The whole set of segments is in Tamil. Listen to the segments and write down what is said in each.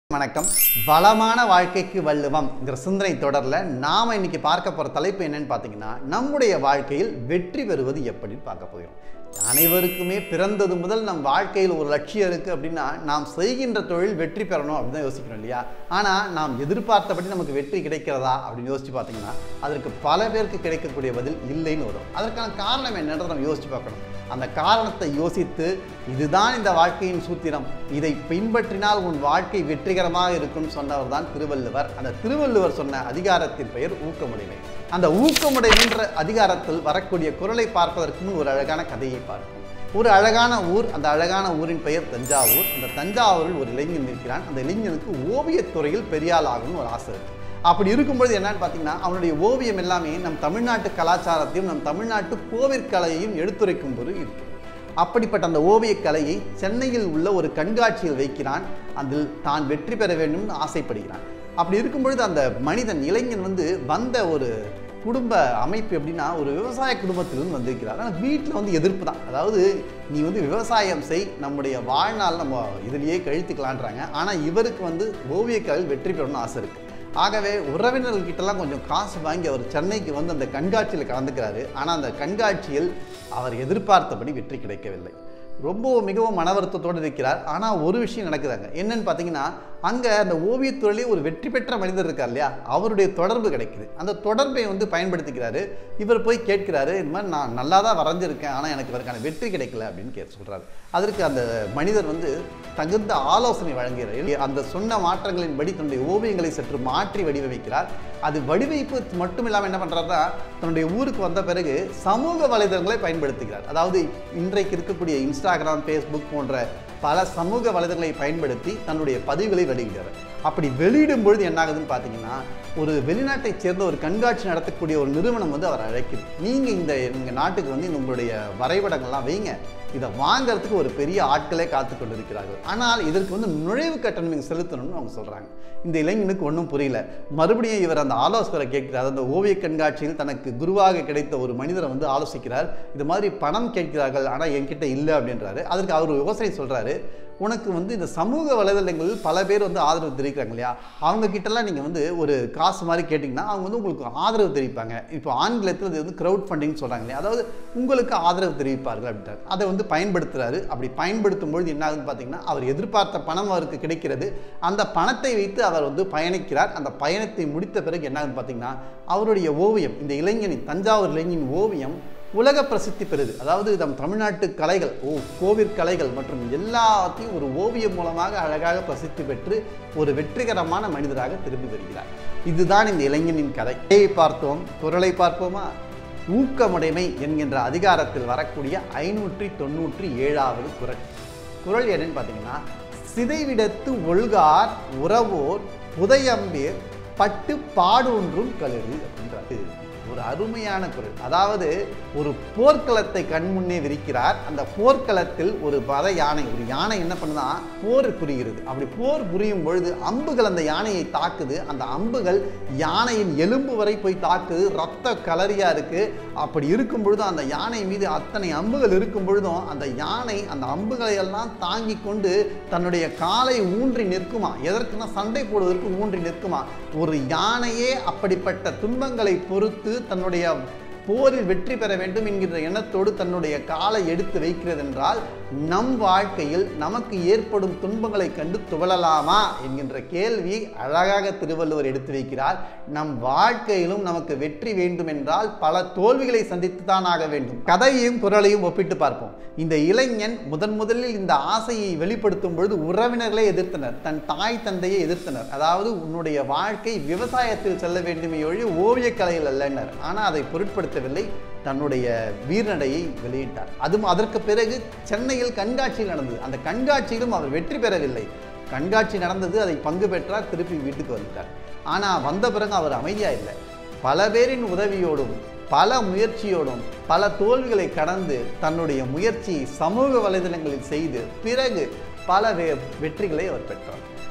வணக்கம் வளமான வாழ்க்கைக்கு வள்ளுவம்ங்கிற சிந்தனை தொடரில் நாம் இன்னைக்கு பார்க்க போகிற தலைப்பு என்னன்னு பார்த்தீங்கன்னா நம்முடைய வாழ்க்கையில் வெற்றி பெறுவது எப்படின்னு பார்க்க போகிறோம் அனைவருக்குமே பிறந்தது முதல் நம் வாழ்க்கையில் ஒரு லட்சியம் இருக்குது அப்படின்னா நாம் செய்கின்ற தொழில் வெற்றி பெறணும் அப்படின்னு தான் யோசிக்கணும் இல்லையா ஆனால் நாம் எதிர்பார்த்தபடி நமக்கு வெற்றி கிடைக்கிறதா அப்படின்னு யோசிச்சு பார்த்தீங்கன்னா அதற்கு பல பேருக்கு கிடைக்கக்கூடிய பதில் இல்லைன்னு வரும் அதற்கான காரணம் என்னன்றதை நம்ம யோசிச்சு பார்க்கணும் அந்த காரணத்தை யோசித்து இதுதான் இந்த வாழ்க்கையின் சூத்திரம் இதை பின்பற்றினால் உன் வாழ்க்கை வெற்றிகரமாக இருக்கும் சொன்னவர் தான் திருவள்ளுவர் அந்த திருவள்ளுவர் சொன்ன அதிகாரத்தின் பெயர் ஊக்கமுடைமை அந்த ஊக்கமுடைமைன்ற அதிகாரத்தில் வரக்கூடிய குரலை பார்ப்பதற்கு முன் ஒரு அழகான கதையை பார்ப்போம் ஒரு அழகான ஊர் அந்த அழகான ஊரின் பெயர் தஞ்சாவூர் அந்த தஞ்சாவூரில் ஒரு இளைஞன் இருக்கிறான் அந்த இளைஞனுக்கு ஓவியத்துறையில் பெரியாள் ஆகணும்னு ஒரு ஆசை இருக்கு அப்படி இருக்கும்பொழுது என்னன்னு பார்த்தீங்கன்னா அவனுடைய ஓவியம் எல்லாமே நம் தமிழ்நாட்டு கலாச்சாரத்தையும் நம் தமிழ்நாட்டு கோவிற்கலையையும் எடுத்துரைக்கும் போது இருக்கு அப்படிப்பட்ட அந்த ஓவியக் கலையை சென்னையில் உள்ள ஒரு கண்காட்சியில் வைக்கிறான் அதில் தான் வெற்றி பெற வேண்டும்னு ஆசைப்படுகிறான் அப்படி இருக்கும் பொழுது அந்த மனிதன் இளைஞன் வந்து வந்த ஒரு குடும்ப அமைப்பு எப்படின்னா ஒரு விவசாய குடும்பத்திலிருந்து வந்திருக்கிறார் ஆனால் வீட்டில் வந்து எதிர்ப்பு தான் அதாவது நீ வந்து விவசாயம் செய் நம்முடைய வாழ்நாள் நம்ம இதுலேயே கழித்துக்கலான்றாங்க ஆனால் இவருக்கு வந்து ஓவியக்கலையில் வெற்றி பெறணும்னு ஆசை இருக்குது ஆகவே உறவினர்கள்கிட்டலாம் கொஞ்சம் காசு வாங்கி அவர் சென்னைக்கு வந்து அந்த கண்காட்சியில் கலந்துக்கிறாரு ஆனால் அந்த கண்காட்சியில் அவர் எதிர்பார்த்தபடி வெற்றி கிடைக்கவில்லை ரொம்ப மிகவும் மன வருத்தத்தோடு இருக்கிறார் ஆனால் ஒரு விஷயம் நடக்குதாங்க என்னன்னு பார்த்தீங்கன்னா அங்கே அந்த ஓவியத்துறையிலே ஒரு வெற்றி பெற்ற மனிதர் இருக்கார் இல்லையா அவருடைய தொடர்பு கிடைக்குது அந்த தொடர்பை வந்து பயன்படுத்திக்கிறாரு இவர் போய் கேட்கிறாரு இந்த மாதிரி நான் நல்லா தான் வரைஞ்சிருக்கேன் ஆனால் எனக்கு அதற்கான வெற்றி கிடைக்கல அப்படின்னு கே சொல்கிறாரு அதற்கு அந்த மனிதர் வந்து தகுந்த ஆலோசனை வழங்குகிறார் அந்த சொன்ன மாற்றங்களின்படி தன்னுடைய ஓவியங்களை சற்று மாற்றி வடிவமைக்கிறார் அது வடிவமைப்பு மட்டும் இல்லாமல் என்ன பண்ணுறாருன்னா தன்னுடைய ஊருக்கு வந்த பிறகு சமூக வலைதளங்களை பயன்படுத்துகிறார் அதாவது இன்றைக்கு இருக்கக்கூடிய இன்ஸ்டாகிராம் ஃபேஸ்புக் போன்ற பல சமூக வலைதளங்களை பயன்படுத்தி தன்னுடைய பதிவுகளை வெளியிடுகிறார் அப்படி வெளியிடும் பொழுது என்ன ஆகுதுன்னு பார்த்தீங்கன்னா ஒரு வெளிநாட்டைச் சேர்ந்த ஒரு கண்காட்சி நடத்தக்கூடிய ஒரு நிறுவனம் வந்து அவர் அழைக்குது நீங்கள் இந்த எங்கள் நாட்டுக்கு வந்து இந்த உங்களுடைய வரைபடங்கள்லாம் வைங்க இதை வாங்குறதுக்கு ஒரு பெரிய ஆட்களே காத்து கொண்டு இருக்கிறார்கள் ஆனால் இதற்கு வந்து நுழைவு கட்டணம் நீங்கள் செலுத்தணும்னு அவங்க சொல்கிறாங்க இந்த இளைஞனுக்கு ஒன்றும் புரியல மறுபடியும் இவர் அந்த ஆலோசகரை கேட்கிறார் அந்த ஓவிய கண்காட்சியில் தனக்கு குருவாக கிடைத்த ஒரு மனிதரை வந்து ஆலோசிக்கிறார் இது மாதிரி பணம் கேட்கிறார்கள் ஆனால் என்கிட்ட இல்லை அப்படின்றாரு அதற்கு அவர் யோசனை சொல்கிறாரு உனக்கு வந்து இந்த சமூக வலைதளங்களில் பல பேர் வந்து ஆதரவு தெரிவிக்கிறாங்க இல்லையா அவங்க கிட்டலாம் நீங்கள் வந்து ஒரு காசு மாதிரி கேட்டிங்கன்னா அவங்க வந்து உங்களுக்கு ஆதரவு தெரிவிப்பாங்க இப்போ ஆங்கிலத்தில் இது வந்து க்ரௌட் ஃபண்டிங் சொல்கிறாங்க இல்லையா அதாவது உங்களுக்கு ஆதரவு தெரிவிப்பார்கள் அப்படின்றார் அதை வந்து பயன்படுத்துகிறாரு அப்படி பயன்படுத்தும் பொழுது என்ன ஆகுதுன்னு பார்த்தீங்கன்னா அவர் எதிர்பார்த்த பணம் அவருக்கு கிடைக்கிறது அந்த பணத்தை வைத்து அவர் வந்து பயணிக்கிறார் அந்த பயணத்தை முடித்த பிறகு என்ன ஆகுதுன்னு பார்த்தீங்கன்னா அவருடைய ஓவியம் இந்த இளைஞனின் தஞ்சாவூர் இளைஞனின் ஓவியம் உலக பிரசித்தி பெறுது அதாவது நம் தமிழ்நாட்டு கலைகள் ஓ கோவிற் கலைகள் மற்றும் எல்லாத்தையும் ஒரு ஓவியம் மூலமாக அழகாக பிரசித்தி பெற்று ஒரு வெற்றிகரமான மனிதராக திரும்பி வருகிறார் இதுதான் இந்த இளைஞனின் கதை கதையை பார்த்தோம் குரலை பார்ப்போமா ஊக்கமுடைமை என்கின்ற அதிகாரத்தில் வரக்கூடிய ஐநூற்றி தொண்ணூற்றி ஏழாவது குரல் குரல் என்னன்னு பார்த்தீங்கன்னா சிதைவிடத்து ஒழுகார் உறவோர் புதையம்பேர் பட்டு பாடொன்றும் களிறு அப்படின்றாரு ஒரு அருமையான குரல் அதாவது ஒரு போர்க்களத்தை கண்முன்னே விரிக்கிறார் அந்த போர்க்களத்தில் ஒரு பத யானை ஒரு யானை என்ன பண்ணுதா போர் புரிகிறது அப்படி போர் புரியும் பொழுது அம்புகள் அந்த யானையை தாக்குது அந்த அம்புகள் யானையின் எலும்பு வரை போய் தாக்குது ரத்த கலரியா இருக்கு அப்படி இருக்கும் பொழுது அந்த யானை மீது அத்தனை அம்புகள் இருக்கும் பொழுதும் அந்த யானை அந்த அம்புகளை எல்லாம் தாங்கி கொண்டு தன்னுடைய காலை ஊன்றி நிற்குமா எதற்குன்னா சண்டை போடுவதற்கு ஊன்றி நிற்குமா ஒரு யானையே அப்படிப்பட்ட துன்பங்களை பொறுத்து தன்னுடைய போரில் வெற்றி பெற வேண்டும் என்கின்ற எண்ணத்தோடு தன்னுடைய காலை எடுத்து வைக்கிறது என்றால் நம் வாழ்க்கையில் நமக்கு ஏற்படும் துன்பங்களை கண்டு துவளலாமா என்கின்ற கேள்வி அழகாக திருவள்ளுவர் எடுத்து வைக்கிறார் நம் வாழ்க்கையிலும் நமக்கு வெற்றி வேண்டும் என்றால் பல தோல்விகளை சந்தித்து தான் ஆக வேண்டும் கதையையும் குரலையும் ஒப்பிட்டு பார்ப்போம் இந்த இளைஞன் முதன் முதலில் இந்த ஆசையை வெளிப்படுத்தும் பொழுது உறவினர்களே எதிர்த்தனர் தன் தாய் தந்தையை எதிர்த்தனர் அதாவது உன்னுடைய வாழ்க்கை விவசாயத்தில் செல்ல வேண்டுமே ஒழி ஓவியக்கலையில் அல்லனர் ஆனால் அதை பொருட்படுத்தவில்லை தன்னுடைய வீரநடையை வெளியிட்டார் அதுவும் அதற்கு பிறகு சென்னையில் கண்காட்சி நடந்தது அந்த கண்காட்சியிலும் அவர் வெற்றி பெறவில்லை கண்காட்சி நடந்தது அதை பங்கு பெற்றார் திருப்பி வீட்டுக்கு வந்துட்டார் ஆனால் வந்த பிறகு அவர் அமைதியாக இல்லை பல பேரின் உதவியோடும் பல முயற்சியோடும் பல தோல்விகளை கடந்து தன்னுடைய முயற்சியை சமூக வலைதளங்களில் செய்து பிறகு பல வே வெற்றிகளை அவர் பெற்றார்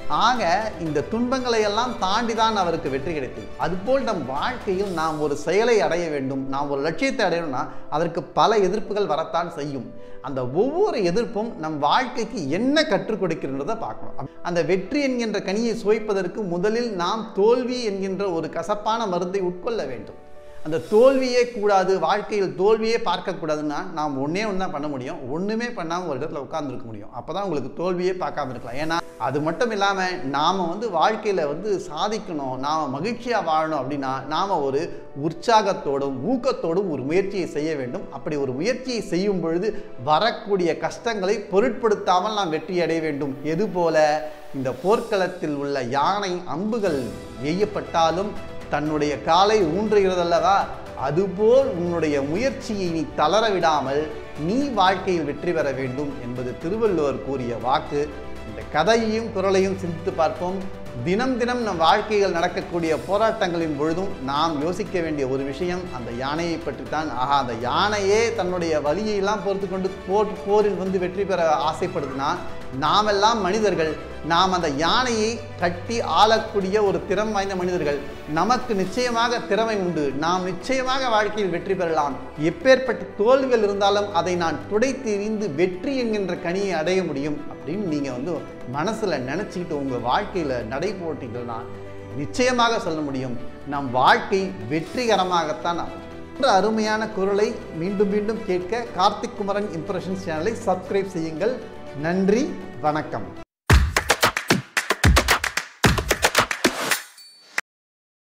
ஆக இந்த துன்பங்களை எல்லாம் தாண்டி தான் அவருக்கு வெற்றி கிடைத்தது அதுபோல் நம் வாழ்க்கையில் நாம் ஒரு செயலை அடைய வேண்டும் நாம் ஒரு லட்சியத்தை அடையணும்னா அதற்கு பல எதிர்ப்புகள் வரத்தான் செய்யும் அந்த ஒவ்வொரு எதிர்ப்பும் நம் வாழ்க்கைக்கு என்ன கற்றுக் கொடுக்கின்றதை பார்க்கணும் அந்த வெற்றி என்கின்ற கனியை சுவைப்பதற்கு முதலில் நாம் தோல்வி என்கின்ற ஒரு கசப்பான மருந்தை உட்கொள்ள வேண்டும் அந்த தோல்வியே கூடாது வாழ்க்கையில் தோல்வியே பார்க்கக்கூடாதுன்னா நாம் ஒன்றே ஒன்று தான் பண்ண முடியும் ஒன்றுமே பண்ணாமல் ஒரு இடத்துல உட்காந்துருக்க முடியும் அப்போ தான் உங்களுக்கு தோல்வியே பார்க்காம இருக்கலாம் ஏன்னா அது மட்டும் இல்லாமல் நாம் வந்து வாழ்க்கையில் வந்து சாதிக்கணும் நாம் மகிழ்ச்சியாக வாழணும் அப்படின்னா நாம் ஒரு உற்சாகத்தோடும் ஊக்கத்தோடும் ஒரு முயற்சியை செய்ய வேண்டும் அப்படி ஒரு முயற்சியை செய்யும் பொழுது வரக்கூடிய கஷ்டங்களை பொருட்படுத்தாமல் நாம் வெற்றி அடைய வேண்டும் எது போல இந்த போர்க்களத்தில் உள்ள யானை அம்புகள் எய்யப்பட்டாலும் தன்னுடைய காலை ஊன்றுகிறதல்லவா அதுபோல் உன்னுடைய முயற்சியை நீ தளர விடாமல் நீ வாழ்க்கையில் வெற்றி பெற வேண்டும் என்பது திருவள்ளுவர் கூறிய வாக்கு இந்த கதையையும் குரலையும் சிந்தித்து பார்ப்போம் தினம் தினம் நம் வாழ்க்கையில் நடக்கக்கூடிய போராட்டங்களின் பொழுதும் நாம் யோசிக்க வேண்டிய ஒரு விஷயம் அந்த யானையை பற்றித்தான் ஆஹா அந்த யானையே தன்னுடைய வலியெல்லாம் பொறுத்து கொண்டு போர் போரில் வந்து வெற்றி பெற ஆசைப்படுதுன்னா நாமெல்லாம் மனிதர்கள் நாம் அந்த யானையை கட்டி ஆளக்கூடிய ஒரு திறம் வாய்ந்த மனிதர்கள் நமக்கு நிச்சயமாக திறமை உண்டு நாம் நிச்சயமாக வாழ்க்கையில் வெற்றி பெறலாம் எப்பேற்பட்ட தோல்விகள் இருந்தாலும் அதை நான் துடைத்து எறிந்து வெற்றி என்கின்ற கனியை அடைய முடியும் அப்படின்னு நீங்கள் வந்து மனசில் நினச்சிக்கிட்டு உங்கள் வாழ்க்கையில் நடை போட்டீங்கன்னா நிச்சயமாக சொல்ல முடியும் நம் வாழ்க்கை வெற்றிகரமாகத்தான் ஆகும் என்ற அருமையான குரலை மீண்டும் மீண்டும் கேட்க கார்த்திக் குமரன் இம்ப்ரெஷன்ஸ் சேனலை சப்ஸ்கிரைப் செய்யுங்கள் நன்றி வணக்கம்